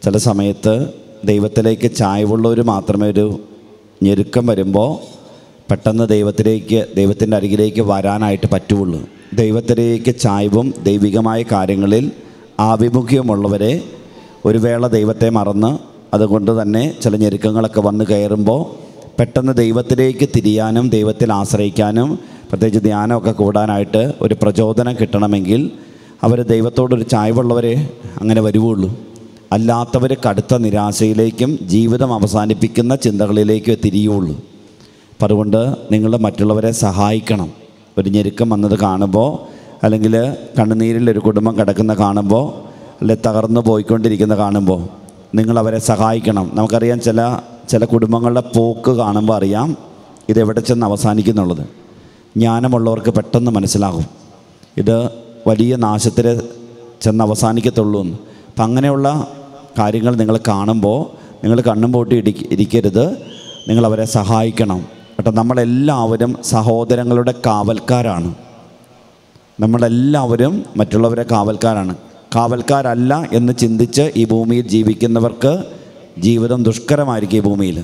ചില സമയത്ത് ദൈവത്തിലേക്ക് ചായ്വുള്ളവർ മാത്രമേ ഒരു ഞെരുക്കം വരുമ്പോൾ പെട്ടെന്ന് ദൈവത്തിലേക്ക് ദൈവത്തിൻ്റെ അരികിലേക്ക് വരാനായിട്ട് പറ്റുള്ളൂ ദൈവത്തിലേക്ക് ചായ്വും ദൈവികമായ കാര്യങ്ങളിൽ ആഭിമുഖ്യമുള്ളവരെ ഒരു വേള ദൈവത്തെ മറന്ന് അതുകൊണ്ട് തന്നെ ചില ഞെരുക്കങ്ങളൊക്കെ വന്ന് കയറുമ്പോൾ പെട്ടെന്ന് ദൈവത്തിലേക്ക് തിരിയാനും ദൈവത്തിൽ ആശ്രയിക്കാനും പ്രത്യേകിച്ച് ധ്യാനമൊക്കെ കൂടാനായിട്ട് ഒരു പ്രചോദനം കിട്ടണമെങ്കിൽ അവർ ദൈവത്തോടൊരു ചായ്വുള്ളവരെ അങ്ങനെ വരുവുള്ളൂ അല്ലാത്തവർ കടുത്ത നിരാശയിലേക്കും ജീവിതം അവസാനിപ്പിക്കുന്ന ചിന്തകളിലേക്കും തിരിയുള്ളൂ അപ്പം അതുകൊണ്ട് നിങ്ങൾ മറ്റുള്ളവരെ സഹായിക്കണം ഒരു ഞെരുക്കം വന്നത് കാണുമ്പോൾ അല്ലെങ്കിൽ കണ്ണുനീരിലൊരു കുടുംബം കിടക്കുന്ന കാണുമ്പോൾ അല്ലെ തകർന്നു പോയിക്കൊണ്ടിരിക്കുന്ന കാണുമ്പോൾ നിങ്ങൾ അവരെ സഹായിക്കണം നമുക്കറിയാം ചില ചില കുടുംബങ്ങളുടെ പോക്ക് കാണുമ്പോൾ അറിയാം ഇതെവിടെ ചെന്ന് അവസാനിക്കുന്നുള്ളത് ജ്ഞാനമുള്ളവർക്ക് പെട്ടെന്ന് മനസ്സിലാകും ഇത് വലിയ നാശത്തിൽ ചെന്ന് അവസാനിക്കത്തുള്ളൂ എന്ന് അപ്പം അങ്ങനെയുള്ള കാര്യങ്ങൾ നിങ്ങൾ കാണുമ്പോൾ നിങ്ങൾ കണ്ണും പൂട്ടി ഇടി ഇരിക്കരുത് നിങ്ങൾ അവരെ സഹായിക്കണം കേട്ടോ നമ്മളെല്ലാവരും സഹോദരങ്ങളുടെ കാവൽക്കാരാണ് നമ്മളെല്ലാവരും മറ്റുള്ളവരെ കാവൽക്കാരാണ് കാവൽക്കാരല്ല എന്ന് ചിന്തിച്ച് ഈ ഭൂമിയിൽ ജീവിക്കുന്നവർക്ക് ജീവിതം ദുഷ്കരമായിരിക്കും ഈ ഭൂമിയിൽ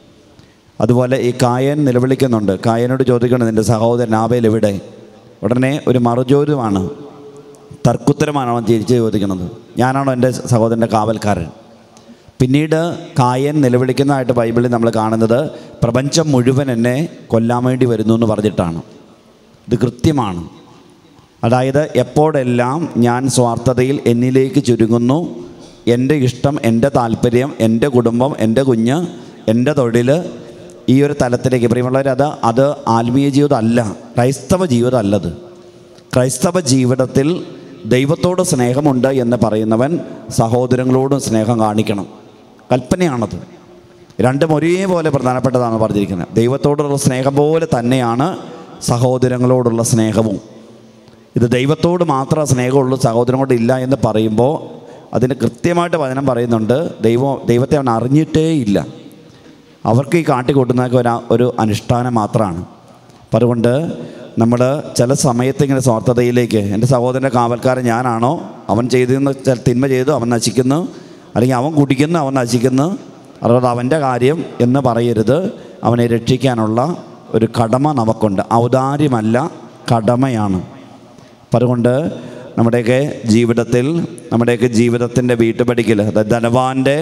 അതുപോലെ ഈ കായൻ നിലവിളിക്കുന്നുണ്ട് കായനോട് ചോദിക്കണം നിൻ്റെ സഹോദരൻ ആബേൽ എവിടെ ഉടനെ ഒരു മറുചോദ്യമാണ് തർക്കുത്തരമാണ് അവൻ തിരിച്ച് ചോദിക്കുന്നത് ഞാനാണോ എൻ്റെ സഹോദരൻ്റെ കാവൽക്കാരൻ പിന്നീട് കായൻ നിലവിളിക്കുന്നതായിട്ട് ബൈബിളിൽ നമ്മൾ കാണുന്നത് പ്രപഞ്ചം മുഴുവൻ എന്നെ കൊല്ലാൻ വേണ്ടി വരുന്നു എന്ന് പറഞ്ഞിട്ടാണ് ഇത് കൃത്യമാണ് അതായത് എപ്പോഴെല്ലാം ഞാൻ സ്വാർത്ഥതയിൽ എന്നിലേക്ക് ചുരുങ്ങുന്നു എൻ്റെ ഇഷ്ടം എൻ്റെ താല്പര്യം എൻ്റെ കുടുംബം എൻ്റെ കുഞ്ഞ് എൻ്റെ തൊഴിൽ ഈ ഒരു തലത്തിലേക്ക് പ്രിയമുള്ളവർ അത് അത് ആത്മീയ ജീവിതം അല്ല ക്രൈസ്തവ ജീവിതം അല്ലത് ക്രൈസ്തവ ജീവിതത്തിൽ ദൈവത്തോട് സ്നേഹമുണ്ട് എന്ന് പറയുന്നവൻ സഹോദരങ്ങളോടും സ്നേഹം കാണിക്കണം കൽപ്പനയാണത് രണ്ടും ഒരേപോലെ പ്രധാനപ്പെട്ടതാണ് പറഞ്ഞിരിക്കുന്നത് ദൈവത്തോടുള്ള സ്നേഹം പോലെ തന്നെയാണ് സഹോദരങ്ങളോടുള്ള സ്നേഹവും ഇത് ദൈവത്തോട് മാത്രമേ സ്നേഹമുള്ളൂ സഹോദരനോട് ഇല്ല എന്ന് പറയുമ്പോൾ അതിന് കൃത്യമായിട്ട് വചനം പറയുന്നുണ്ട് ദൈവം ദൈവത്തെ അവൻ അറിഞ്ഞിട്ടേ ഇല്ല അവർക്ക് ഈ കാട്ടിക്കൂട്ടുന്നതൊക്കെ ഒരു ഒരു അനുഷ്ഠാനം മാത്രമാണ് അപ്പം അതുകൊണ്ട് നമ്മൾ ചില സമയത്ത് ഇങ്ങനെ സ്വാർത്ഥതയിലേക്ക് എൻ്റെ സഹോദരൻ്റെ കാവൽക്കാരൻ ഞാനാണോ അവൻ ചെയ്തെന്ന് ചില തിന്മ ചെയ്തു അവൻ നശിക്കുന്നു അല്ലെങ്കിൽ അവൻ കുടിക്കുന്നു അവൻ നശിക്കുന്നു അതുകൊണ്ട് അവൻ്റെ കാര്യം എന്ന് പറയരുത് അവനെ രക്ഷിക്കാനുള്ള ഒരു കടമ നമുക്കുണ്ട് ഔദാര്യമല്ല കടമയാണ് അപ്പം അതുകൊണ്ട് നമ്മുടെയൊക്കെ ജീവിതത്തിൽ നമ്മുടെയൊക്കെ ജീവിതത്തിൻ്റെ വീട്ടുപടിക്കൽ അതായത് ധനവാൻ്റെ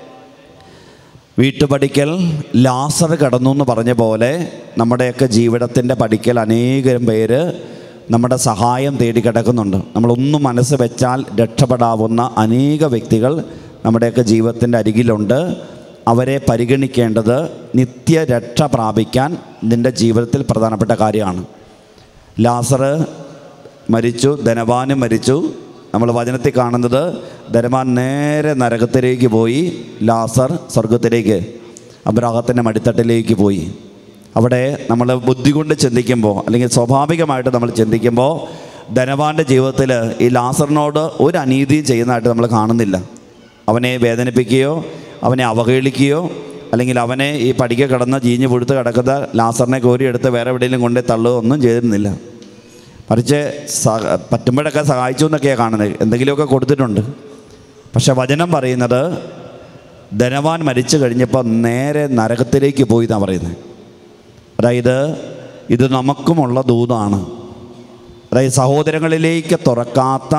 വീട്ടുപടിക്കൽ ലാസർ കടന്നു എന്ന് പറഞ്ഞ പോലെ നമ്മുടെയൊക്കെ ജീവിതത്തിൻ്റെ പടിക്കൽ അനേകം പേര് നമ്മുടെ സഹായം തേടി കിടക്കുന്നുണ്ട് നമ്മളൊന്നും മനസ്സ് വെച്ചാൽ രക്ഷപ്പെടാവുന്ന അനേക വ്യക്തികൾ നമ്മുടെയൊക്കെ ജീവിതത്തിൻ്റെ അരികിലുണ്ട് അവരെ പരിഗണിക്കേണ്ടത് നിത്യരക്ഷ പ്രാപിക്കാൻ നിൻ്റെ ജീവിതത്തിൽ പ്രധാനപ്പെട്ട കാര്യമാണ് ലാസർ മരിച്ചു ധനവാനും മരിച്ചു നമ്മൾ വചനത്തിൽ കാണുന്നത് ധനവാൻ നേരെ നരകത്തിലേക്ക് പോയി ലാസർ സ്വർഗത്തിലേക്ക് അബ്രാഹത്തിൻ്റെ മടിത്തട്ടിലേക്ക് പോയി അവിടെ നമ്മൾ ബുദ്ധി കൊണ്ട് ചിന്തിക്കുമ്പോൾ അല്ലെങ്കിൽ സ്വാഭാവികമായിട്ട് നമ്മൾ ചിന്തിക്കുമ്പോൾ ധനവാന്റെ ജീവിതത്തിൽ ഈ ലാസറിനോട് ഒരു അനീതിയും ചെയ്യുന്നതായിട്ട് നമ്മൾ കാണുന്നില്ല അവനെ വേദനിപ്പിക്കുകയോ അവനെ അവഹേളിക്കുകയോ അല്ലെങ്കിൽ അവനെ ഈ പടിക കിടന്ന് ജീഞ്ഞ് പുഴുത്ത് കിടക്കുന്ന ലാസറിനെ കോരിയെടുത്ത് വേറെ എവിടെയെങ്കിലും കൊണ്ടേ തള്ളുകയോ ഒന്നും ചെയ്തിരുന്നില്ല മറിച്ച് സ പറ്റുമ്പോഴൊക്കെ സഹായിച്ചു എന്നൊക്കെയാണ് കാണുന്നത് എന്തെങ്കിലുമൊക്കെ കൊടുത്തിട്ടുണ്ട് പക്ഷെ വചനം പറയുന്നത് ധനവാൻ മരിച്ചു കഴിഞ്ഞപ്പോൾ നേരെ നരകത്തിലേക്ക് പോയി എന്നാണ് പറയുന്നത് അതായത് ഇത് നമുക്കുമുള്ള ദൂതാണ് അതായത് സഹോദരങ്ങളിലേക്ക് തുറക്കാത്ത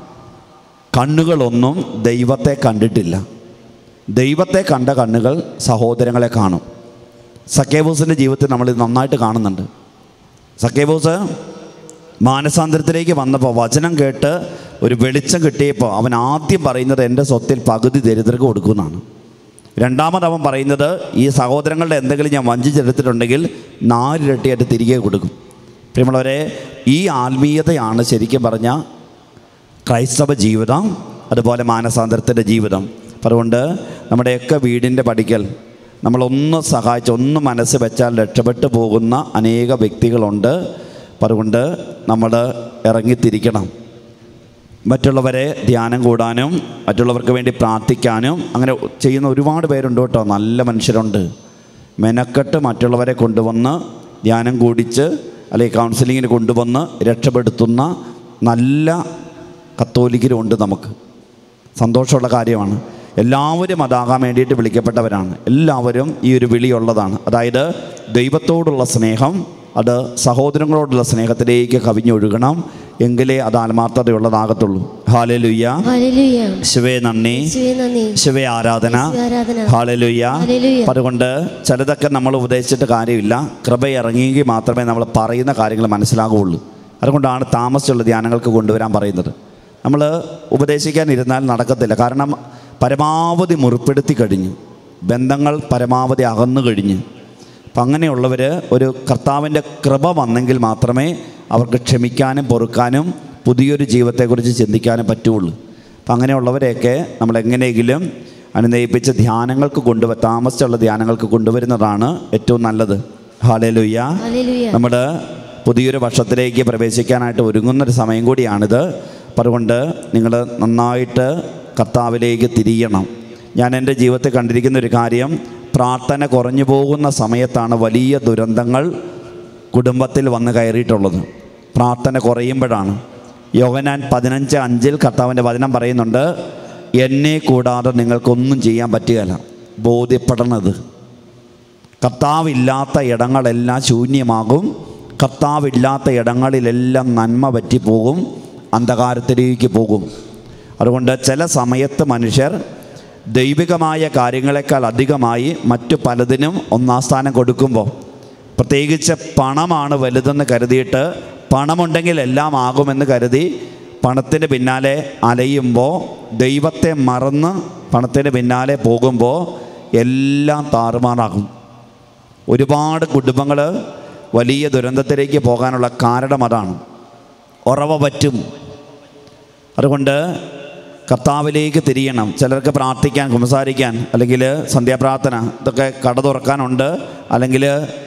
കണ്ണുകളൊന്നും ദൈവത്തെ കണ്ടിട്ടില്ല ദൈവത്തെ കണ്ട കണ്ണുകൾ സഹോദരങ്ങളെ കാണും സക്കേബൂസിൻ്റെ ജീവിതത്തിൽ നമ്മൾ ഇത് നന്നായിട്ട് കാണുന്നുണ്ട് സക്കേബൂസ് മാനസാന്തരത്തിലേക്ക് വന്നപ്പോൾ വചനം കേട്ട് ഒരു വെളിച്ചം കിട്ടിയപ്പോൾ അവൻ ആദ്യം പറയുന്നത് എൻ്റെ സ്വത്തിൽ പകുതി ദരിദ്രർക്ക് കൊടുക്കുമെന്നാണ് രണ്ടാമത് അവൻ പറയുന്നത് ഈ സഹോദരങ്ങളുടെ എന്തെങ്കിലും ഞാൻ വഞ്ചിച്ചെടുത്തിട്ടുണ്ടെങ്കിൽ നാലിരട്ടിയായിട്ട് തിരികെ കൊടുക്കും പ്രിയമുള്ളവരെ ഈ ആത്മീയതയാണ് ശരിക്കും പറഞ്ഞ ക്രൈസ്തവ ജീവിതം അതുപോലെ മാനസാന്തരത്തിൻ്റെ ജീവിതം അപ്പം അതുകൊണ്ട് നമ്മുടെയൊക്കെ വീടിൻ്റെ പടിക്കൽ നമ്മളൊന്ന് സഹായിച്ച് ഒന്ന് മനസ്സ് വെച്ചാൽ രക്ഷപ്പെട്ടു പോകുന്ന അനേക വ്യക്തികളുണ്ട് അപ്പം അതുകൊണ്ട് നമ്മൾ ഇറങ്ങിത്തിരിക്കണം മറ്റുള്ളവരെ ധ്യാനം കൂടാനും മറ്റുള്ളവർക്ക് വേണ്ടി പ്രാർത്ഥിക്കാനും അങ്ങനെ ചെയ്യുന്ന ഒരുപാട് പേരുണ്ട് കേട്ടോ നല്ല മനുഷ്യരുണ്ട് മെനക്കെട്ട് മറ്റുള്ളവരെ കൊണ്ടുവന്ന് ധ്യാനം കൂടിച്ച് അല്ലെങ്കിൽ കൗൺസിലിങ്ങിന് കൊണ്ടുവന്ന് രക്ഷപ്പെടുത്തുന്ന നല്ല കത്തോലിക്കരുണ്ട് നമുക്ക് സന്തോഷമുള്ള കാര്യമാണ് എല്ലാവരും അതാകാൻ വേണ്ടിയിട്ട് വിളിക്കപ്പെട്ടവരാണ് എല്ലാവരും ഈ ഒരു വിളിയുള്ളതാണ് അതായത് ദൈവത്തോടുള്ള സ്നേഹം അത് സഹോദരങ്ങളോടുള്ള സ്നേഹത്തിലേക്ക് കവിഞ്ഞൊഴുകണം എങ്കിലേ അത് ആത്മാർത്ഥതയുള്ളതാകത്തുള്ളൂ ഹാലലുയ്യ ഹല്ലേലൂയ ശിവേ നന്ദി യേശുവേ നന്ദി ശിവേ ആരാധന യേശുവേ ആരാധന ഹാലലുയ്യ ഹല്ലേലൂയ. അപ്പം അതുകൊണ്ട് ചിലതൊക്കെ നമ്മൾ ഉപദേശിച്ചിട്ട് കാര്യമില്ല കൃപ ഇറങ്ങിയെങ്കിൽ മാത്രമേ നമ്മൾ പറയുന്ന കാര്യങ്ങൾ മനസ്സിലാകുകയുള്ളൂ അതുകൊണ്ടാണ് താമസിച്ചുള്ള ധ്യാനങ്ങൾക്ക് കൊണ്ടുവരാൻ പറയുന്നത് നമ്മൾ ഉപദേശിക്കാനിരുന്നാൽ നടക്കത്തില്ല കാരണം പരമാവധി മുറിപ്പെടുത്തി കഴിഞ്ഞു ബന്ധങ്ങൾ പരമാവധി അകന്നു കഴിഞ്ഞു അപ്പം അങ്ങനെയുള്ളവർ ഒരു കർത്താവിൻ്റെ കൃപ വന്നെങ്കിൽ മാത്രമേ അവർക്ക് ക്ഷമിക്കാനും പൊറുക്കാനും പുതിയൊരു ജീവിതത്തെക്കുറിച്ച് ചിന്തിക്കാനും പറ്റുള്ളൂ അപ്പം അങ്ങനെയുള്ളവരെയൊക്കെ നമ്മൾ എങ്ങനെയെങ്കിലും അനുനയിപ്പിച്ച് ധ്യാനങ്ങൾക്ക് കൊണ്ടുവ താമസിച്ചുള്ള ധ്യാനങ്ങൾക്ക് കൊണ്ടുവരുന്നതാണ് ഏറ്റവും നല്ലത് ഹാലേലുയ്യ ഹല്ലേലൂയ നമ്മൾ പുതിയൊരു വർഷത്തിലേക്ക് പ്രവേശിക്കാനായിട്ട് ഒരുങ്ങുന്നൊരു സമയം കൂടിയാണിത് അപ്പം അതുകൊണ്ട് നിങ്ങൾ നന്നായിട്ട് കർത്താവിലേക്ക് തിരിയണം ഞാൻ എൻ്റെ ജീവിതത്തിൽ കണ്ടിരിക്കുന്ന ഒരു കാര്യം പ്രാർത്ഥന കുറഞ്ഞു പോകുന്ന സമയത്താണ് വലിയ ദുരന്തങ്ങൾ കുടുംബത്തിൽ വന്ന് കയറിയിട്ടുള്ളത് പ്രാർത്ഥന കുറയുമ്പോഴാണ് യോഗനാൻ പതിനഞ്ച് അഞ്ചിൽ കർത്താവിൻ്റെ വചനം പറയുന്നുണ്ട് എന്നെ കൂടാതെ നിങ്ങൾക്കൊന്നും ചെയ്യാൻ പറ്റുകയില്ല ബോധ്യപ്പെടണത് കർത്താവില്ലാത്ത ഇടങ്ങളെല്ലാം ശൂന്യമാകും കർത്താവില്ലാത്ത ഇടങ്ങളിലെല്ലാം നന്മ പറ്റിപ്പോകും അന്ധകാരത്തിലേക്ക് പോകും അതുകൊണ്ട് ചില സമയത്ത് മനുഷ്യർ ദൈവികമായ കാര്യങ്ങളെക്കാൾ അധികമായി മറ്റു പലതിനും ഒന്നാം സ്ഥാനം കൊടുക്കുമ്പോൾ പ്രത്യേകിച്ച് പണമാണ് വലുതെന്ന് കരുതിയിട്ട് പണമുണ്ടെങ്കിൽ എല്ലാം ആകുമെന്ന് കരുതി പണത്തിന് പിന്നാലെ അലയുമ്പോൾ ദൈവത്തെ മറന്ന് പണത്തിന് പിന്നാലെ പോകുമ്പോൾ എല്ലാം താറുമാറാകും ഒരുപാട് കുടുംബങ്ങൾ വലിയ ദുരന്തത്തിലേക്ക് പോകാനുള്ള കാരണം അതാണ് ഉറവ പറ്റും അതുകൊണ്ട് കർത്താവിലേക്ക് തിരിയണം ചിലർക്ക് പ്രാർത്ഥിക്കാൻ കുമ്പസാരിക്കാൻ അല്ലെങ്കിൽ സന്ധ്യാപ്രാർത്ഥന ഇതൊക്കെ കട തുറക്കാനുണ്ട് അല്ലെങ്കിൽ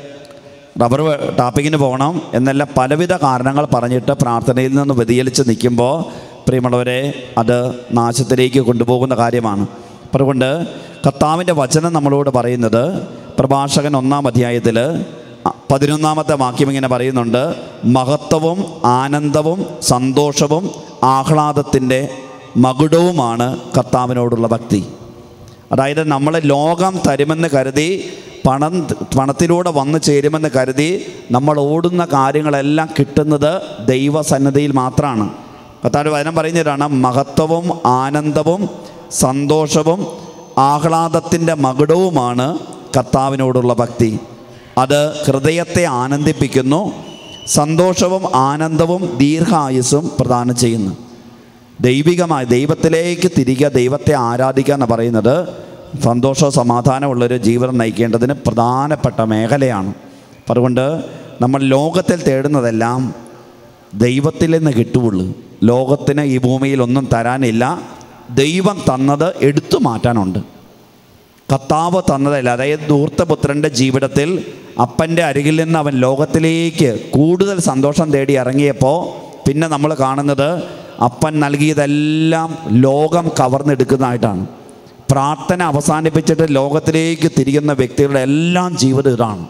റബ്ബർ വെ- ടാപ്പിങ്ങിന് പോകണം എന്നെല്ലാം പലവിധ കാരണങ്ങൾ പറഞ്ഞിട്ട് പ്രാർത്ഥനയിൽ നിന്ന് വ്യതിചലിച്ച് നിൽക്കുമ്പോൾ പ്രിയമുള്ളവരെ അത് നാശത്തിലേക്ക് കൊണ്ടുപോകുന്ന കാര്യമാണ് അപ്പം അതുകൊണ്ട് കർത്താവിൻ്റെ വചനം നമ്മളോട് പറയുന്നത് പ്രഭാഷകൻ ഒന്നാം അധ്യായത്തിൽ പതിനൊന്നാമത്തെ വാക്യം ഇങ്ങനെ പറയുന്നുണ്ട് മഹത്വവും ആനന്ദവും സന്തോഷവും ആഹ്ലാദത്തിൻ്റെ മകുടവുമാണ് കർത്താവിനോടുള്ള ഭക്തി അതായത് നമ്മൾ ലോകം തരുമെന്ന് കരുതി പണം പണത്തിലൂടെ വന്നു ചേരുമെന്ന് കരുതി നമ്മൾ ഓടുന്ന കാര്യങ്ങളെല്ലാം കിട്ടുന്നത് ദൈവസന്നദ്ധിയിൽ മാത്രമാണ് കർത്താവ് വചനം പറയുന്നതാണ് മഹത്വവും ആനന്ദവും സന്തോഷവും ആഹ്ലാദത്തിൻ്റെ മകുടവുമാണ് കർത്താവിനോടുള്ള ഭക്തി അത് ഹൃദയത്തെ ആനന്ദിപ്പിക്കുന്നു സന്തോഷവും ആനന്ദവും ദീർഘായുസ്സും പ്രദാനം ചെയ്യുന്നു ദൈവികമായി ദൈവത്തിലേക്ക് തിരികെ ദൈവത്തെ ആരാധിക്കുക എന്ന് പറയുന്നത് സന്തോഷവും സമാധാനമുള്ളൊരു ജീവിതം നയിക്കേണ്ടതിന് പ്രധാനപ്പെട്ട മേഖലയാണ് അപ്പം അതുകൊണ്ട് നമ്മൾ ലോകത്തിൽ തേടുന്നതെല്ലാം ദൈവത്തിൽ നിന്ന് കിട്ടുകയുള്ളൂ ലോകത്തിന് ഈ ഭൂമിയിൽ ഒന്നും തരാനില്ല ദൈവം തന്നത് എടുത്തു മാറ്റാനുണ്ട് കർത്താവ് തന്നതല്ല അതായത് ധൂർത്തപുത്രൻ്റെ ജീവിതത്തിൽ അപ്പൻ്റെ അരികിൽ നിന്ന് അവൻ ലോകത്തിലേക്ക് കൂടുതൽ സന്തോഷം തേടി ഇറങ്ങിയപ്പോൾ പിന്നെ നമ്മൾ കാണുന്നത് അപ്പൻ നൽകിയതെല്ലാം ലോകം കവർന്നെടുക്കുന്നതായിട്ടാണ് പ്രാർത്ഥന അവസാനിപ്പിച്ചിട്ട് ലോകത്തിലേക്ക് തിരിയുന്ന വ്യക്തികളുടെ എല്ലാം ജീവിതം ഇതാണ്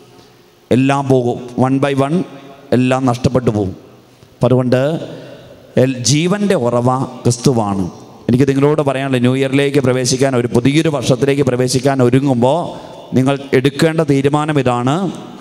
എല്ലാം പോകും വൺ ബൈ വൺ എല്ലാം നഷ്ടപ്പെട്ടു പോകും അപ്പം അതുകൊണ്ട് എൽ- ജീവൻ്റെ ഉറവ ക്രിസ്തുവാണ് എനിക്ക് നിങ്ങളോട് പറയാനുള്ളത് ന്യൂ ഇയറിലേക്ക് പ്രവേശിക്കാൻ ഒരു പുതിയൊരു വർഷത്തിലേക്ക് പ്രവേശിക്കാൻ ഒരുങ്ങുമ്പോൾ നിങ്ങൾ എടുക്കേണ്ട തീരുമാനം ഇതാണ്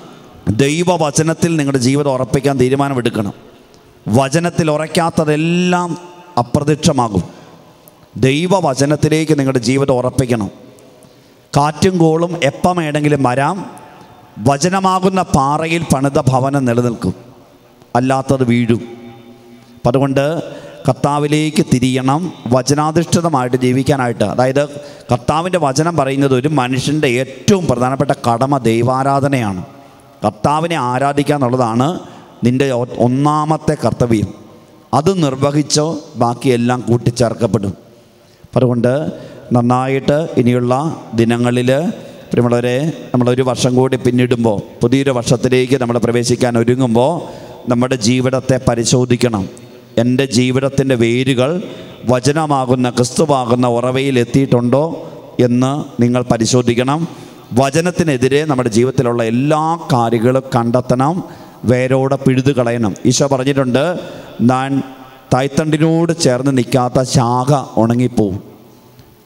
ദൈവവചനത്തിൽ നിങ്ങളുടെ ജീവിതം ഉറപ്പിക്കാൻ തീരുമാനമെടുക്കണം വചനത്തിൽ ഉറയ്ക്കാത്തതെല്ലാം അപ്രത്യക്ഷമാകും ദൈവവചനത്തിലേക്ക് നിങ്ങളുടെ ജീവിതം ഉറപ്പിക്കണം കാറ്റും കോളും എപ്പം വേണമെങ്കിലും വരാം വചനമാകുന്ന പാറയിൽ പണിത ഭവനം നിലനിൽക്കും അല്ലാത്തത് വീഴും അപ്പം അതുകൊണ്ട് കർത്താവിലേക്ക് തിരിയണം വചനാധിഷ്ഠിതമായിട്ട് ജീവിക്കാനായിട്ട് അതായത് കർത്താവിൻ്റെ വചനം പറയുന്നത് ഒരു മനുഷ്യൻ്റെ ഏറ്റവും പ്രധാനപ്പെട്ട കടമ ദൈവാരാധനയാണ് കർത്താവിനെ ആരാധിക്കുക എന്നുള്ളതാണ് നിൻ്റെ ഒ- ഒന്നാമത്തെ കർത്തവ്യം അത് നിർവഹിച്ചോ ബാക്കിയെല്ലാം കൂട്ടിച്ചേർക്കപ്പെടും അപ്പം അതുകൊണ്ട് നന്നായിട്ട് ഇനിയുള്ള ദിനങ്ങളിൽ പ്രിയമുള്ളവരെ നമ്മളൊരു വർഷം കൂടി പിന്നിടുമ്പോൾ പുതിയൊരു വർഷത്തിലേക്ക് നമ്മൾ പ്രവേശിക്കാൻ ഒരുങ്ങുമ്പോൾ നമ്മുടെ ജീവിതത്തെ പരിശോധിക്കണം എൻ്റെ ജീവിതത്തിൻ്റെ വേരുകൾ വചനമാകുന്ന ക്രിസ്തുവാകുന്ന ഉറവയിൽ എത്തിയിട്ടുണ്ടോ എന്ന് നിങ്ങൾ പരിശോധിക്കണം വചനത്തിനെതിരെ നമ്മുടെ ജീവിതത്തിലുള്ള എല്ലാ കാര്യങ്ങളും കണ്ടെത്തണം വേരോടെ പിഴുതു കളയണം ഈശോ പറഞ്ഞിട്ടുണ്ട് ഞാൻ തായ്തണ്ടിനോട് ചേർന്ന് നിൽക്കാത്ത ശാഖ ഉണങ്ങിപ്പോവും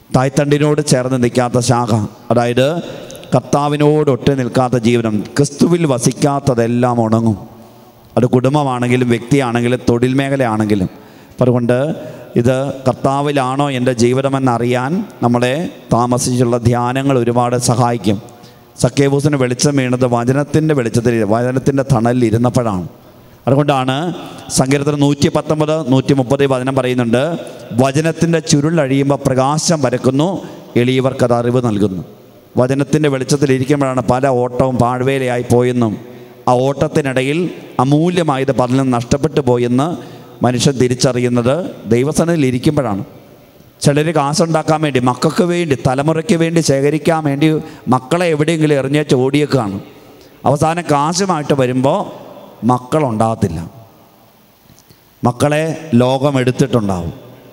തായ്തണ്ടിനോട് ചേർന്ന് നിൽക്കാത്ത ശാഖ അതായത് കർത്താവിനോട് ഒട്ടി നിൽക്കാത്ത ജീവനം ക്രിസ്തുവിൽ വസിക്കാത്തതെല്ലാം ഉണങ്ങും അത് കുടുംബമാണെങ്കിലും വ്യക്തിയാണെങ്കിലും തൊഴിൽ മേഖലയാണെങ്കിലും അപ്പം അതുകൊണ്ട് ഇത് കർത്താവിലാണോ എൻ്റെ ജീവിതമെന്നറിയാൻ നമ്മളെ താമസിച്ചുള്ള ധ്യാനങ്ങൾ ഒരുപാട് സഹായിക്കും സക്കേബൂസിന് വെളിച്ചം വീണത് വചനത്തിൻ്റെ വെളിച്ചത്തിൽ വചനത്തിൻ്റെ തണലിൽ ഇരുന്നപ്പോഴാണ് അതുകൊണ്ടാണ് സങ്കീർത്തനം നൂറ്റി പത്തൊമ്പത് നൂറ്റി മുപ്പത് വചനം പറയുന്നുണ്ട് വചനത്തിൻ്റെ ചുരുളഴിയുമ്പോൾ പ്രകാശം പരക്കുന്നു എളിയവർക്കത് അറിവ് നൽകുന്നു വചനത്തിൻ്റെ വെളിച്ചത്തിലിരിക്കുമ്പോഴാണ് പല ഓട്ടവും പാഴ്വേലയായി പോയെന്നും ആ ഓട്ടത്തിനിടയിൽ അമൂല്യമായത് പലരും നഷ്ടപ്പെട്ടു പോയെന്ന് മനുഷ്യൻ തിരിച്ചറിയുന്നത് ദൈവസനയിൽ ഇരിക്കുമ്പോഴാണ് ചിലർ കാശുണ്ടാക്കാൻ വേണ്ടി മക്കൾക്ക് വേണ്ടി തലമുറയ്ക്ക് വേണ്ടി ശേഖരിക്കാൻ വേണ്ടി മക്കളെ എവിടെയെങ്കിലും എറിഞ്ഞേച്ച് ഓടിയേക്കാണ് അവസാനം കാശുമായിട്ട് വരുമ്പോൾ മക്കളുണ്ടാകത്തില്ല മക്കളെ ലോകം എടുത്തിട്ടുണ്ടാവും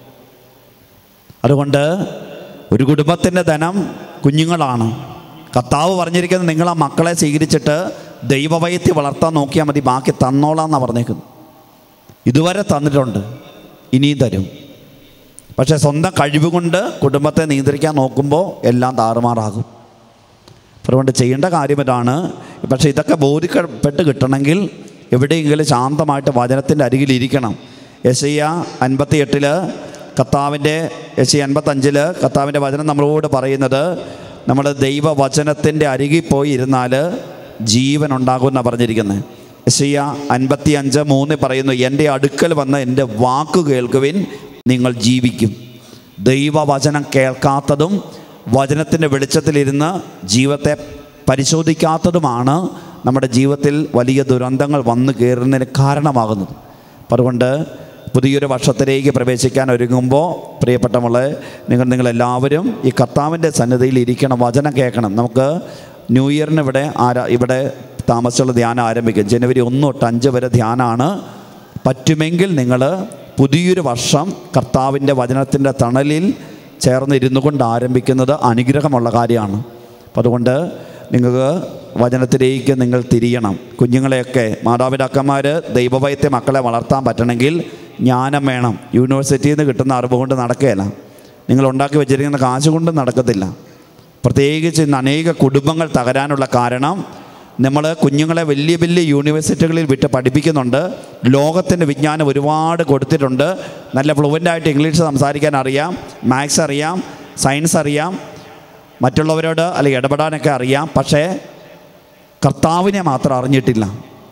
അതുകൊണ്ട് ഒരു കുടുംബത്തിൻ്റെ ധനം കുഞ്ഞുങ്ങളാണ് കർത്താവ് പറഞ്ഞിരിക്കുന്നത് നിങ്ങൾ ആ മക്കളെ സ്വീകരിച്ചിട്ട് ദൈവവയത്തി വളർത്താൻ നോക്കിയാൽ മതി ബാക്കി തന്നോളാം എന്നാണ് പറഞ്ഞേക്കുന്നത് ഇതുവരെ തന്നിട്ടുണ്ട് ഇനിയും തരും പക്ഷേ സ്വന്തം കഴിവ് കൊണ്ട് കുടുംബത്തെ നിയന്ത്രിക്കാൻ നോക്കുമ്പോൾ എല്ലാം താറുമാറാകും അതുകൊണ്ട് ചെയ്യേണ്ട കാര്യം ഇതാണ് പക്ഷേ ഇതൊക്കെ ബോധ്യപ്പെട്ട് കിട്ടണമെങ്കിൽ എവിടെയെങ്കിലും ശാന്തമായിട്ട് വചനത്തിൻ്റെ അരികിലിരിക്കണം എസ് ഐ അൻപത്തി എട്ടില് കർത്താവിൻ്റെ എസ് ഐ അൻപത്തഞ്ചിൽ കർത്താവിൻ്റെ വചനം നമ്മളോട് പറയുന്നത് നമ്മൾ ദൈവവചനത്തിൻ്റെ അരികിൽ പോയി ഇരുന്നാൽ ജീവൻ ഉണ്ടാകുമെന്നാണ് പറഞ്ഞിരിക്കുന്നത് എസ് ഐ അൻപത്തി അഞ്ച് മൂന്ന് പറയുന്നു എൻ്റെ അടുക്കൽ വന്ന് എൻ്റെ വാക്ക് കേൾക്കുവിൻ നിങ്ങൾ ജീവിക്കും ദൈവവചനം കേൾക്കാത്തതും വചനത്തിൻ്റെ വെളിച്ചത്തിലിരുന്ന് ജീവിതത്തെ പരിശോധിക്കാത്തതുമാണ് നമ്മുടെ ജീവിതത്തിൽ വലിയ ദുരന്തങ്ങൾ വന്നു കയറുന്നതിന് കാരണമാകുന്നത് അപ്പം അതുകൊണ്ട് പുതിയൊരു വർഷത്തിലേക്ക് പ്രവേശിക്കാൻ ഒരുങ്ങുമ്പോൾ പ്രിയപ്പെട്ടവളെ നിങ്ങൾ നിങ്ങളെല്ലാവരും ഈ കർത്താവിൻ്റെ സന്നിധിയിൽ ഇരിക്കണം വചനം കേൾക്കണം നമുക്ക് ന്യൂ ഇയറിന് ഇവിടെ ആരാ ഇവിടെ താമസിച്ചുള്ള ധ്യാനം ആരംഭിക്കും ജനുവരി ഒന്ന് തൊട്ട് അഞ്ച് വരെ ധ്യാനമാണ് പറ്റുമെങ്കിൽ നിങ്ങൾ പുതിയൊരു വർഷം കർത്താവിൻ്റെ വചനത്തിൻ്റെ തണലിൽ ചേർന്നിരുന്നു കൊണ്ട് ആരംഭിക്കുന്നത് അനുഗ്രഹമുള്ള കാര്യമാണ് അപ്പം അതുകൊണ്ട് നിങ്ങൾക്ക് വചനത്തിലേക്ക് നിങ്ങൾ തിരിയണം കുഞ്ഞുങ്ങളെയൊക്കെ മാതാപിതാക്കന്മാർ ദൈവഭയത്തെ മക്കളെ വളർത്താൻ പറ്റണമെങ്കിൽ ജ്ഞാനം വേണം യൂണിവേഴ്സിറ്റിയിൽ നിന്ന് കിട്ടുന്ന അറിവ് കൊണ്ട് നടക്കുകയില്ല നിങ്ങൾ ഉണ്ടാക്കി വെച്ചിരിക്കുന്ന കാശ് കൊണ്ട് നടക്കത്തില്ല പ്രത്യേകിച്ച് ഇന്ന് അനേക കുടുംബങ്ങൾ തകരാനുള്ള കാരണം നമ്മൾ കുഞ്ഞുങ്ങളെ വലിയ വലിയ യൂണിവേഴ്സിറ്റികളിൽ വിട്ട് പഠിപ്പിക്കുന്നുണ്ട് ലോകത്തിൻ്റെ വിജ്ഞാനം ഒരുപാട് കൊടുത്തിട്ടുണ്ട് നല്ല ഫ്ലുവൻ്റായിട്ട് ഇംഗ്ലീഷ് സംസാരിക്കാൻ അറിയാം മാത്സ് അറിയാം സയൻസ് അറിയാം മറ്റുള്ളവരോട് അല്ലെങ്കിൽ ഇടപെടാനൊക്കെ അറിയാം പക്ഷേ കർത്താവിനെ മാത്രം അറിഞ്ഞിട്ടില്ല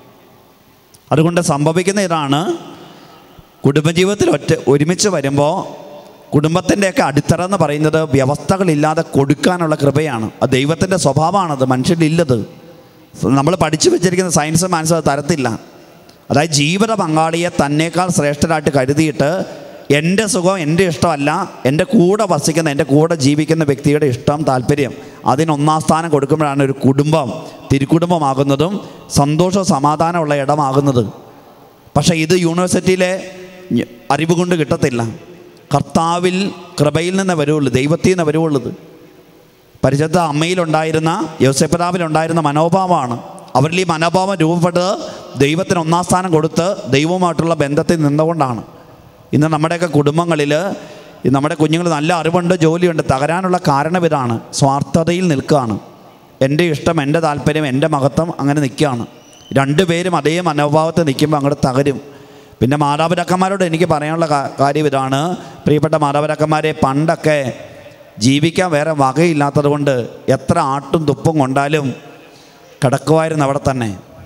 അതുകൊണ്ട് സംഭവിക്കുന്ന ഇതാണ് കുടുംബജീവിതത്തിൽ ഒറ്റ ഒരുമിച്ച് വരുമ്പോൾ കുടുംബത്തിൻ്റെയൊക്കെ അടിത്തറ എന്ന് പറയുന്നത് വ്യവസ്ഥകളില്ലാതെ കൊടുക്കാനുള്ള കൃപയാണ് അത് ദൈവത്തിൻ്റെ സ്വഭാവമാണത് മനുഷ്യരില്ലത് നമ്മൾ പഠിച്ചു വെച്ചിരിക്കുന്ന സയൻസ് മാത്സ് അത് തരത്തില്ല അതായത് ജീവിത പങ്കാളിയെ തന്നേക്കാൾ ശ്രേഷ്ഠരായിട്ട് കരുതിയിട്ട് എൻ്റെ സുഖം എൻ്റെ ഇഷ്ടമല്ല എൻ്റെ കൂടെ വസിക്കുന്ന എൻ്റെ കൂടെ ജീവിക്കുന്ന വ്യക്തിയുടെ ഇഷ്ടം താല്പര്യം അതിന് ഒന്നാം സ്ഥാനം കൊടുക്കുമ്പോഴാണ് ഒരു കുടുംബം തിരുക്കുടുംബമാകുന്നതും സന്തോഷവും സമാധാനമുള്ള ഇടമാകുന്നത് പക്ഷേ ഇത് യൂണിവേഴ്സിറ്റിയിലെ ഞ- അറിവ് കൊണ്ട് കിട്ടത്തില്ല കർത്താവിൽ കൃപയിൽ നിന്ന് വരുവുള്ളൂ ദൈവത്തിൽ നിന്ന് വരുവുള്ളത് പരിശുദ്ധ അമ്മയിലുണ്ടായിരുന്ന യോസെപ്പതാവിലുണ്ടായിരുന്ന മനോഭാവമാണ് അവരിൽ ഈ മനോഭാവം രൂപപ്പെട്ടത് ദൈവത്തിന് ഒന്നാം സ്ഥാനം കൊടുത്ത് ദൈവവുമായിട്ടുള്ള ബന്ധത്തിൽ നിന്നുകൊണ്ടാണ് ഇന്ന് നമ്മുടെയൊക്കെ കുടുംബങ്ങളിൽ ഈ നമ്മുടെ കുഞ്ഞുങ്ങൾ നല്ല അറിവുണ്ട് ജോലിയുണ്ട് തകരാനുള്ള കാരണം ഇതാണ് സ്വാർത്ഥതയിൽ നിൽക്കുകയാണ് എൻ്റെ ഇഷ്ടം എൻ്റെ താല്പര്യം എൻ്റെ മഹത്വം അങ്ങനെ നിൽക്കുകയാണ് രണ്ടുപേരും അതേ മനോഭാവത്തിൽ നിൽക്കുമ്പോൾ അങ്ങോട്ട് തകരും പിന്നെ മാതാപിതാക്കന്മാരോട് എനിക്ക് പറയാനുള്ള കാ- കാര്യം ഇതാണ് പ്രിയപ്പെട്ട മാതാപിതാക്കന്മാരെ പണ്ടൊക്കെ ജീവിക്കാൻ വേറെ വകയില്ലാത്തത് കൊണ്ട് എത്ര ആട്ടും തുപ്പും കൊണ്ടാലും കിടക്കുമായിരുന്നു അവിടെ തന്നെ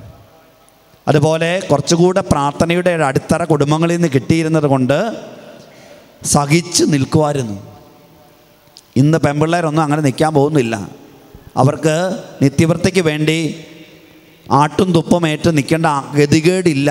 അതുപോലെ കുറച്ചുകൂടെ പ്രാർത്ഥനയുടെ ഒരു അടിത്തറ കുടുംബങ്ങളിൽ നിന്ന് കിട്ടിയിരുന്നത് കൊണ്ട് സഹിച്ച് നിൽക്കുമായിരുന്നു ഇന്ന് പെൺപിള്ളേരൊന്നും അങ്ങനെ നിൽക്കാൻ പോകുന്നില്ല അവർക്ക് നിത്യവൃത്തിക്ക് വേണ്ടി ആട്ടും തുപ്പമേറ്റ് നിൽക്കേണ്ട ആ- ഗതികേടില്ല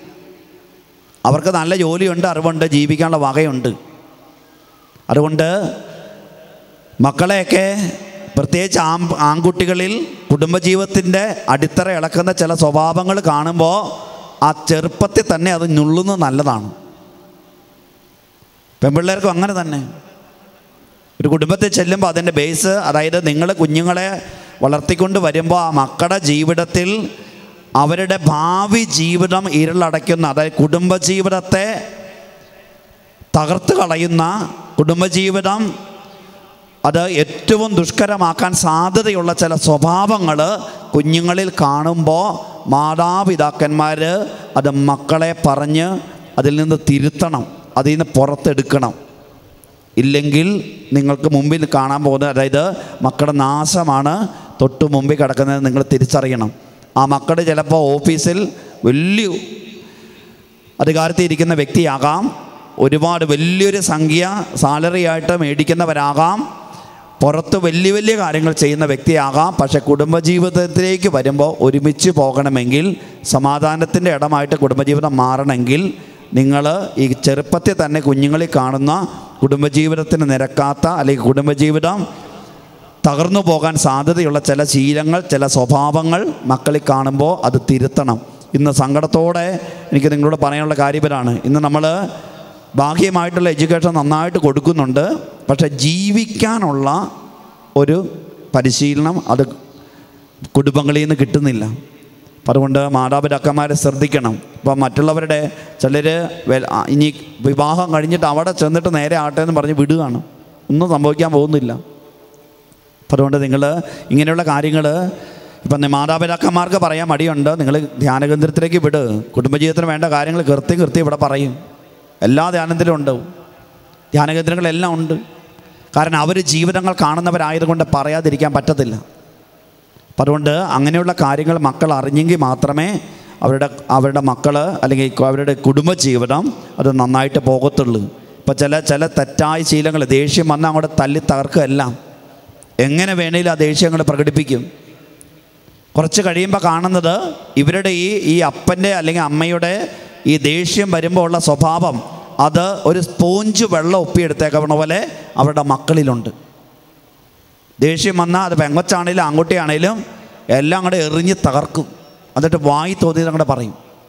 അവർക്ക് നല്ല ജോലിയുണ്ട് അറിവുണ്ട് ജീവിക്കാനുള്ള വകയുണ്ട് അതുകൊണ്ട് മക്കളെയൊക്കെ പ്രത്യേകിച്ച് ആൺ ആൺകുട്ടികളിൽ കുടുംബജീവിതത്തിൻ്റെ അടിത്തറ ഇളക്കുന്ന ചില സ്വഭാവങ്ങൾ കാണുമ്പോൾ ആ ചെറുപ്പത്തിൽ തന്നെ അത് ഞുള്ളുന്നത് നല്ലതാണ് പെൺപിള്ളേർക്കും അങ്ങനെ തന്നെ ഒരു കുടുംബത്തിൽ ചെല്ലുമ്പോൾ അതിൻ്റെ ബേസ് അതായത് നിങ്ങൾ കുഞ്ഞുങ്ങളെ വളർത്തിക്കൊണ്ട് വരുമ്പോൾ ആ മക്കളുടെ ജീവിതത്തിൽ അവരുടെ ഭാവി ജീവിതം ഇരുളടയ്ക്കുന്ന അതായത് കുടുംബജീവിതത്തെ തകർത്ത് കളയുന്ന കുടുംബജീവിതം അത് ഏറ്റവും ദുഷ്കരമാക്കാൻ സാധ്യതയുള്ള ചില സ്വഭാവങ്ങൾ കുഞ്ഞുങ്ങളിൽ കാണുമ്പോൾ മാതാപിതാക്കന്മാർ അത് മക്കളെ പറഞ്ഞ് അതിൽ നിന്ന് തിരുത്തണം അതിൽ നിന്ന് പുറത്തെടുക്കണം ഇല്ലെങ്കിൽ നിങ്ങൾക്ക് മുമ്പിൽ കാണാൻ പോകുന്നത് അതായത് മക്കളുടെ നാശമാണ് തൊട്ട് മുമ്പിൽ കിടക്കുന്നത് നിങ്ങൾ തിരിച്ചറിയണം ആ മക്കൾ ചിലപ്പോൾ ഓഫീസിൽ വലിയ അധികാരത്തിൽ ഇരിക്കുന്ന വ്യക്തിയാകാം ഒരുപാട് വലിയൊരു സംഖ്യ സാലറി ആയിട്ട് മേടിക്കുന്നവരാകാം പുറത്ത് വലിയ വലിയ കാര്യങ്ങൾ ചെയ്യുന്ന വ്യക്തിയാകാം പക്ഷേ കുടുംബജീവിതത്തിലേക്ക് വരുമ്പോൾ ഒരുമിച്ച് പോകണമെങ്കിൽ സമാധാനത്തിൻ്റെ ഇടമായിട്ട് കുടുംബജീവിതം മാറണമെങ്കിൽ നിങ്ങൾ ഈ ചെറുപ്പത്തിൽ തന്നെ കുഞ്ഞുങ്ങളിൽ കാണുന്ന കുടുംബജീവിതത്തിന് നിരക്കാത്ത അല്ലെങ്കിൽ കുടുംബജീവിതം തകർന്നു പോകാൻ സാധ്യതയുള്ള ചില ശീലങ്ങൾ ചില സ്വഭാവങ്ങൾ മക്കളിൽ കാണുമ്പോൾ അത് തിരുത്തണം ഇന്ന് സങ്കടത്തോടെ എനിക്ക് നിങ്ങളോട് പറയാനുള്ള കാര്യം ഇതാണ് ഇന്ന് നമ്മൾ ബാഹ്യമായിട്ടുള്ള എഡ്യൂക്കേഷൻ നന്നായിട്ട് കൊടുക്കുന്നുണ്ട് പക്ഷേ ജീവിക്കാനുള്ള ഒരു പരിശീലനം അത് കുടുംബങ്ങളിൽ നിന്ന് കിട്ടുന്നില്ല അപ്പം അതുകൊണ്ട് മാതാപിതാക്കന്മാരെ ശ്രദ്ധിക്കണം ഇപ്പം മറ്റുള്ളവരുടെ ചിലർ ഇനി വിവാഹം കഴിഞ്ഞിട്ട് അവിടെ ചെന്നിട്ട് നേരെ ആട്ടെ എന്ന് പറഞ്ഞ് വിടുകയാണ് ഒന്നും സംഭവിക്കാൻ പോകുന്നില്ല അപ്പം അതുകൊണ്ട് നിങ്ങൾ ഇങ്ങനെയുള്ള കാര്യങ്ങൾ ഇപ്പം നി- മാതാപിതാക്കന്മാർക്ക് പറയാൻ മടിയുണ്ട് നിങ്ങൾ ധ്യാനകേന്ദ്രത്തിലേക്ക് വിട് കുടുംബജീവിതത്തിന് വേണ്ട കാര്യങ്ങൾ കൃത്യം കൃത്യം ഇവിടെ പറയും എല്ലാ ധ്യാനത്തിലും ഉണ്ട് ധ്യാനകേന്ദ്രങ്ങളെല്ലാം ഉണ്ട് കാരണം അവർ ജീവിതങ്ങൾ കാണുന്നവരായതുകൊണ്ട് പറയാതിരിക്കാൻ പറ്റത്തില്ല അപ്പം അതുകൊണ്ട് അങ്ങനെയുള്ള കാര്യങ്ങൾ മക്കൾ അറിഞ്ഞെങ്കിൽ മാത്രമേ അവരുടെ അവരുടെ മക്കൾ അല്ലെങ്കിൽ അവരുടെ കുടുംബജീവിതം അത് നന്നായിട്ട് പോകത്തുള്ളൂ ഇപ്പം ചില ചില തെറ്റായ ശീലങ്ങൾ ദേഷ്യം വന്നാൽ അങ്ങോട്ട് തല്ലി തകർക്കുകയെല്ലാം എങ്ങനെ വേണേലും ആ ദേഷ്യങ്ങൾ പ്രകടിപ്പിക്കും കുറച്ച് കഴിയുമ്പോൾ കാണുന്നത് ഇവരുടെ ഈ ഈ അപ്പൻ്റെ അല്ലെങ്കിൽ അമ്മയുടെ ഈ ദേഷ്യം വരുമ്പോൾ ഉള്ള സ്വഭാവം അത് ഒരു സ്പോഞ്ച് വെള്ളം ഒപ്പിയെടുത്തേക്കണ പോലെ അവരുടെ മക്കളിലുണ്ട് ദേഷ്യം വന്നാൽ അത് പെങ്കൊച്ചാണേലും ആൺകുട്ടിയാണേലും എല്ലാം അങ്ങോട്ട് എറിഞ്ഞ് തകർക്കും എന്നിട്ട് വായി തോന്നിയത് അങ്ങോട്ട് പറയും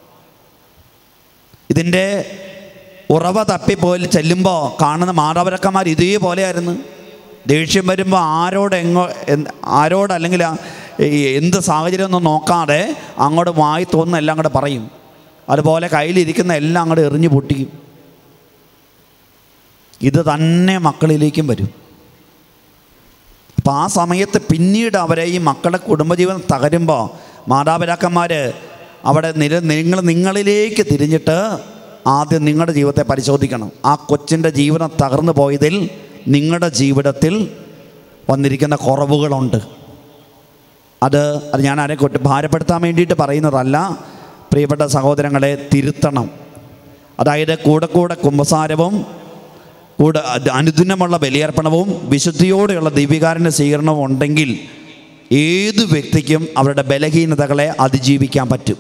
ഇതിൻ്റെ ഉറവ തപ്പിപ്പോയി ചെല്ലുമ്പോൾ കാണുന്ന മാതാപിതാക്കന്മാർ ഇതേപോലെയായിരുന്നു ദേഷ്യം വരുമ്പോൾ ആരോട് എങ്ങോ എന്ത് ആരോട് അല്ലെങ്കിൽ ആ- ഈ എന്ത് സാഹചര്യം ഒന്നും നോക്കാതെ അങ്ങോട്ട് വായി തോന്നുന്ന എല്ലാം അങ്ങോട്ട് പറയും അതുപോലെ കയ്യിലിരിക്കുന്ന എല്ലാം അങ്ങോട്ട് എറിഞ്ഞു പൊട്ടിക്കും ഇത് തന്നെ മക്കളിലേക്കും വരും അപ്പം ആ സമയത്ത് പിന്നീട് അവരെ ഈ മക്കളുടെ കുടുംബജീവനം തകരുമ്പോൾ മാതാപിതാക്കന്മാർ അവിടെ നിര നിങ്ങൾ നിങ്ങളിലേക്ക് തിരിഞ്ഞിട്ട് ആദ്യം നിങ്ങളുടെ ജീവിതത്തെ പരിശോധിക്കണം ആ കൊച്ചിൻ്റെ ജീവിതം തകർന്നു പോയതിൽ നിങ്ങളുടെ ജീവിതത്തിൽ വന്നിരിക്കുന്ന കുറവുകളുണ്ട് അത് അത് ഞാൻ ആരെ കൊട്ട് ഭാരപ്പെടുത്താൻ വേണ്ടിയിട്ട് പറയുന്നതല്ല പ്രിയപ്പെട്ട സഹോദരങ്ങളെ തിരുത്തണം അതായത് കൂടെ കൂടെ കുമ്പസാരവും കൂടെ അത് അനുദിനമുള്ള ബലിയർപ്പണവും വിശുദ്ധിയോടെയുള്ള ദിവ്യകാരൻ്റെ സ്വീകരണവും ഉണ്ടെങ്കിൽ ഏത് വ്യക്തിക്കും അവരുടെ ബലഹീനതകളെ അതിജീവിക്കാൻ പറ്റും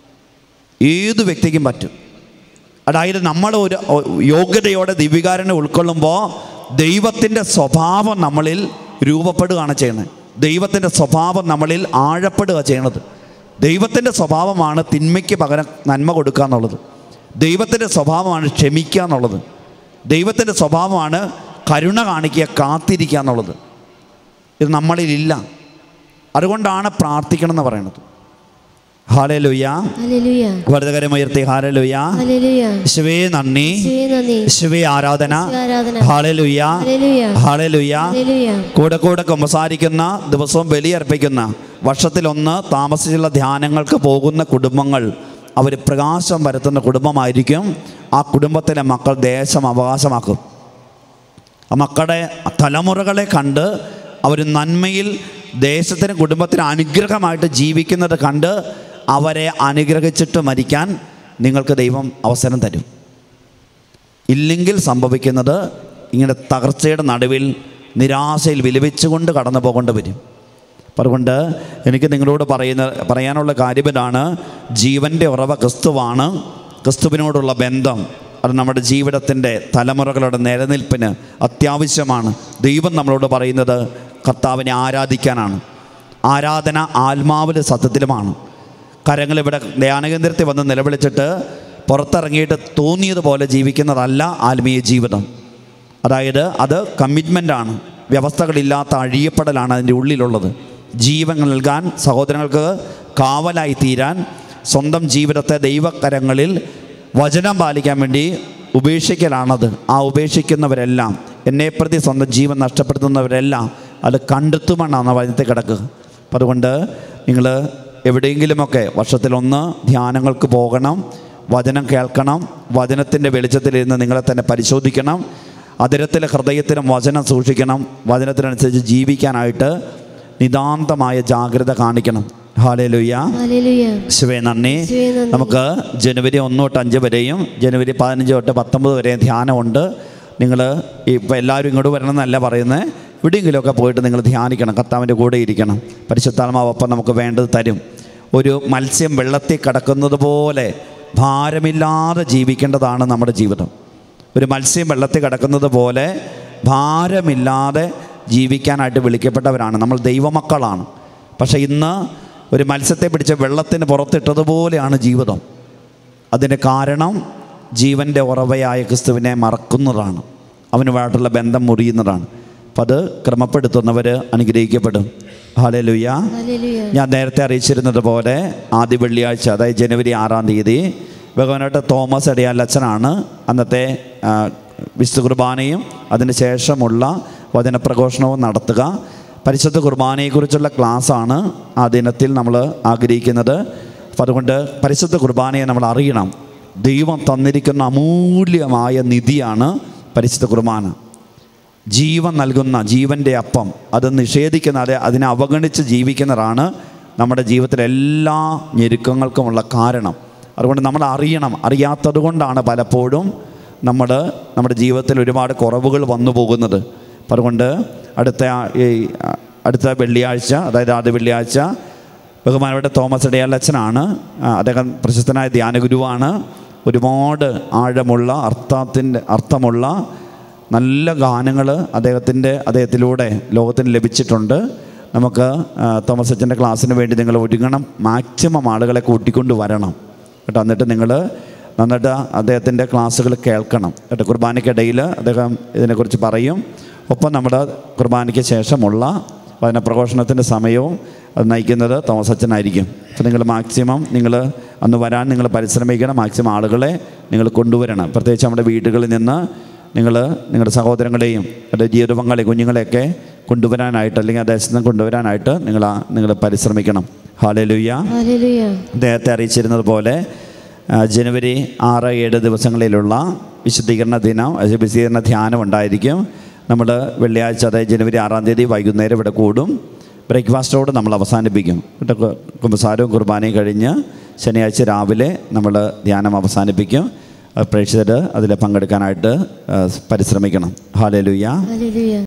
ഏത് വ്യക്തിക്കും പറ്റും അതായത് നമ്മൾ ഒരു ഒ- യോഗ്യതയോടെ ദിവ്യകാരനെ ഉൾക്കൊള്ളുമ്പോൾ ദൈവത്തിൻ്റെ സ്വഭാവം നമ്മളിൽ രൂപപ്പെടുകയാണ് ചെയ്യുന്നത് ദൈവത്തിൻ്റെ സ്വഭാവം നമ്മളിൽ ആഴപ്പെടുക ചെയ്യണത് ദൈവത്തിൻ്റെ സ്വഭാവമാണ് തിന്മയ്ക്ക് പകരം നന്മ കൊടുക്കുക എന്നുള്ളത് ദൈവത്തിൻ്റെ സ്വഭാവമാണ് ക്ഷമിക്കുക എന്നുള്ളത് ദൈവത്തിൻ്റെ സ്വഭാവമാണ് കരുണ കാണിക്കുക കാത്തിരിക്കുക എന്നുള്ളത് ഇത് നമ്മളിലില്ല അതുകൊണ്ടാണ് പ്രാർത്ഥിക്കണം എന്ന് പറയുന്നത് ഹാലേ ലുയ്യ ഹല്ലേലൂയ വലുതകരമുയർത്തി ഹാലേ ലുയ്യ ഹല്ലേലൂയ ശിവേ നന്ദി യേശുവേ നന്ദി ശിവേ ആരാധന യേശുവേ ആരാധന ഹാലേ ലുയ്യ ഹല്ലേലൂയ ഹാലേ ലുയ്യ ഹല്ലേലൂയ കൂടെ കൂടെ കുമ്പസാരിക്കുന്ന ദിവസവും ബലിയർപ്പിക്കുന്ന വർഷത്തിലൊന്ന് താമസിച്ചുള്ള ധ്യാനങ്ങൾക്ക് പോകുന്ന കുടുംബങ്ങൾ അവർ പ്രകാശം വരുത്തുന്ന കുടുംബമായിരിക്കും ആ കുടുംബത്തിലെ മക്കൾ ദേശം അവകാശമാക്കും ആ മക്കളുടെ തലമുറകളെ കണ്ട് അവർ നന്മയിൽ ദേശത്തിന് കുടുംബത്തിന് അനുഗ്രഹമായിട്ട് ജീവിക്കുന്നത് കണ്ട് അവരെ അനുഗ്രഹിച്ചിട്ട് മരിക്കാൻ നിങ്ങൾക്ക് ദൈവം അവസരം തരും ഇല്ലെങ്കിൽ സംഭവിക്കുന്നത് ഇങ്ങനെ തകർച്ചയുടെ നടുവിൽ നിരാശയിൽ വിലപിച്ചുകൊണ്ട് കടന്നു പോകേണ്ടി വരും അപ്പം അതുകൊണ്ട് എനിക്ക് നിങ്ങളോട് പറയുന്ന പറയാനുള്ള കാര്യം ഇതാണ് ജീവൻ്റെ ഉറവ ക്രിസ്തുവാണ് ക്രിസ്തുവിനോടുള്ള ബന്ധം അത് നമ്മുടെ ജീവിതത്തിൻ്റെ തലമുറകളുടെ നിലനിൽപ്പിന് അത്യാവശ്യമാണ് ദൈവം നമ്മളോട് പറയുന്നത് കർത്താവിനെ ആരാധിക്കാനാണ് ആരാധന ആത്മാവിൽ സത്യത്തിലുമാണ് കരങ്ങൾ ഇവിടെ ധ്യാനകേന്ദ്രത്തിൽ വന്ന് നിലവിളിച്ചിട്ട് പുറത്തിറങ്ങിയിട്ട് തോന്നിയതുപോലെ ജീവിക്കുന്നതല്ല ആത്മീയ ജീവിതം അതായത് അത് കമ്മിറ്റ്മെൻ്റാണ് വ്യവസ്ഥകളില്ലാത്ത അഴിയപ്പെടലാണ് അതിൻ്റെ ഉള്ളിലുള്ളത് ജീവൻ നൽകാൻ സഹോദരങ്ങൾക്ക് കാവലായി തീരാൻ സ്വന്തം ജീവിതത്തെ ദൈവകരങ്ങളിൽ വചനം പാലിക്കാൻ വേണ്ടി ഉപേക്ഷിക്കലാണത് ആ ഉപേക്ഷിക്കുന്നവരെല്ലാം എന്നെ പ്രതി സ്വന്തം ജീവൻ നഷ്ടപ്പെടുത്തുന്നവരെല്ലാം അത് കണ്ടെത്തുമെന്നാണ് വചനത്തിൽ കിടക്കുക അപ്പം അതുകൊണ്ട് നിങ്ങൾ എവിടെയെങ്കിലുമൊക്കെ വർഷത്തിലൊന്ന് ധ്യാനങ്ങൾക്ക് പോകണം വചനം കേൾക്കണം വചനത്തിൻ്റെ വെളിച്ചത്തിലിരുന്ന് നിങ്ങളെ തന്നെ പരിശോധിക്കണം അതിരത്തിലെ ഹൃദയത്തിലും വചനം സൂക്ഷിക്കണം വചനത്തിനനുസരിച്ച് ജീവിക്കാനായിട്ട് നിതാന്തമായ ജാഗ്രത കാണിക്കണം ഹാലേലുയ്യ ഹല്ലേലൂയ ശിവേ നന്ദി യേശുവേ നന്ദി. നമുക്ക് ജനുവരി ഒന്ന് തൊട്ട് അഞ്ച് വരെയും ജനുവരി പതിനഞ്ച് തൊട്ട് പത്തൊമ്പത് വരെയും ധ്യാനമുണ്ട് നിങ്ങൾ ഇപ്പോൾ എല്ലാവരും ഇങ്ങോട്ട് വരണം എന്നല്ല പറയുന്നത് എവിടെയെങ്കിലുമൊക്കെ പോയിട്ട് നിങ്ങൾ ധ്യാനിക്കണം കർത്താവിൻ്റെ കൂടെ ഇരിക്കണം പരിശുദ്ധാത്മാവ് ഒപ്പം നമുക്ക് വേണ്ടത് തരും ഒരു മത്സ്യം വെള്ളത്തിൽ കിടക്കുന്നത് പോലെ ഭാരമില്ലാതെ ജീവിക്കേണ്ടതാണ് നമ്മുടെ ജീവിതം ഒരു മത്സ്യം വെള്ളത്തിൽ കിടക്കുന്നത് പോലെ ഭാരമില്ലാതെ ജീവിക്കാനായിട്ട് വിളിക്കപ്പെട്ടവരാണ് നമ്മൾ ദൈവമക്കളാണ് പക്ഷേ ഇന്ന് ഒരു മത്സ്യത്തെ പിടിച്ച് വെള്ളത്തിന് പുറത്തിട്ടതുപോലെയാണ് ജീവിതം അതിന് കാരണം ജീവൻ്റെ ഉറവയായ ക്രിസ്തുവിനെ മറക്കുന്നതാണ് അവനുമായിട്ടുള്ള ബന്ധം മുറിയുന്നതാണ് അപ്പം അത് ക്രമപ്പെടുത്തുന്നവർ അനുഗ്രഹിക്കപ്പെടും ഹാലേ ലുയ്യ ഹല്ലേലൂയ ഞാൻ നേരത്തെ അറിയിച്ചിരുന്നത് പോലെ ആദ്യ വെള്ളിയാഴ്ച അതായത് ജനുവരി ആറാം തീയതി ബഹുമാനായിട്ട് തോമസ് അടിയാൽ അച്ഛനാണ് അന്നത്തെ ആ, വിശുദ്ധ കുർബാനയും അതിന് ശേഷമുള്ള വചനപ്രഘോഷണവും നടത്തുക പരിശുദ്ധ കുർബാനയെക്കുറിച്ചുള്ള ക്ലാസ്സാണ് ആ ദിനത്തിൽ നമ്മൾ ആഗ്രഹിക്കുന്നത് അപ്പം അതുകൊണ്ട് പരിശുദ്ധ കുർബാനയെ നമ്മൾ അറിയണം ദൈവം തന്നിരിക്കുന്ന അമൂല്യമായ നിധിയാണ് പരിശുദ്ധ കുർബാന ജീവൻ നൽകുന്ന ജീവൻ്റെ അപ്പം അത് നിഷേധിക്കുന്ന അത് അതിനെ അവഗണിച്ച് ജീവിക്കുന്നതാണ് നമ്മുടെ ജീവിതത്തിലെ എല്ലാ ഞെരുക്കങ്ങൾക്കുമുള്ള കാരണം അതുകൊണ്ട് നമ്മൾ അറിയണം അറിയാത്തത് കൊണ്ടാണ് പലപ്പോഴും നമ്മൾ നമ്മുടെ ജീവിതത്തിൽ ഒരുപാട് കുറവുകൾ വന്നു പോകുന്നത് അപ്പം അതുകൊണ്ട് അടുത്ത ആ- ഈ ആ, അടുത്ത വെള്ളിയാഴ്ച അതായത് ആദ്യ വെള്ളിയാഴ്ച ബഹുമാനപ്പെട്ട തോമസ് ഇടയാലച്ചനാണ് അദ്ദേഹം പ്രശസ്തനായ ധ്യാനഗുരുവാണ് ഒരുപാട് ആഴമുള്ള അർത്ഥത്തിൻ്റെ അർത്ഥമുള്ള നല്ല ഗാനങ്ങൾ അദ്ദേഹത്തിൻ്റെ അദ്ദേഹത്തിലൂടെ ലോകത്തിന് ലഭിച്ചിട്ടുണ്ട് നമുക്ക് ആ, തോമസ് അച്ഛൻ്റെ ക്ലാസ്സിന് വേണ്ടി നിങ്ങൾ ഒരുങ്ങണം മാക്സിമം ആളുകളെ കൂട്ടിക്കൊണ്ട് വരണം കേട്ടോ എന്നിട്ട് നിങ്ങൾ നന്നായിട്ട് അദ്ദേഹത്തിൻ്റെ ക്ലാസ്സുകൾ കേൾക്കണം കേട്ടോ കുർബാനയ്ക്കിടയിൽ അദ്ദേഹം ഇതിനെക്കുറിച്ച് പറയും ഒപ്പം നമ്മുടെ കുർബാനയ്ക്ക് ശേഷമുള്ള വചനപ്രഘോഷണത്തിൻ്റെ സമയവും അത് നയിക്കുന്നത് തോമസ് അച്ഛനായിരിക്കും അപ്പോൾ നിങ്ങൾ മാക്സിമം നിങ്ങൾ അന്ന് വരാൻ നിങ്ങൾ പരിശ്രമിക്കണം മാക്സിമം ആളുകളെ നിങ്ങൾ കൊണ്ടുവരണം പ്രത്യേകിച്ച് നമ്മുടെ വീടുകളിൽ നിന്ന് നിങ്ങൾ നിങ്ങളുടെ സഹോദരങ്ങളെയും അവരുടെ ജീവിതപങ്കാളി കുഞ്ഞുങ്ങളെയൊക്കെ കൊണ്ടുവരാനായിട്ട് അല്ലെങ്കിൽ ആ ദേശത്ത് നിന്ന് കൊണ്ടുവരാനായിട്ട് നിങ്ങൾ നിങ്ങൾ പരിശ്രമിക്കണം ഹാലേ ലുയ്യ ഹല്ലേലൂയ അദ്ദേഹത്തെ അറിയിച്ചിരുന്നത് പോലെ ആ, ജനുവരി ആറ് ഏഴ് ദിവസങ്ങളിലുള്ള വിശുദ്ധീകരണ ദിനം അത് വിശുദ്ധീകരണ ധ്യാനം ഉണ്ടായിരിക്കും നമ്മൾ വെള്ളിയാഴ്ച അതായത് ജനുവരി ആറാം തീയതി വൈകുന്നേരം ഇവിടെ കൂടും ബ്രേക്ക്ഫാസ്റ്റോട് നമ്മൾ അവസാനിപ്പിക്കും എന്നിട്ട് കു- കുമ്പസാരവും കുർബാനയും കഴിഞ്ഞ് ശനിയാഴ്ച രാവിലെ നമ്മൾ ധ്യാനം അവസാനിപ്പിക്കും പ്രേക്ഷിതർ അതിൽ പങ്കെടുക്കാനായിട്ട് ആ, പരിശ്രമിക്കണം ഹാലേ ലുയ്യ ഹല്ലേലൂയ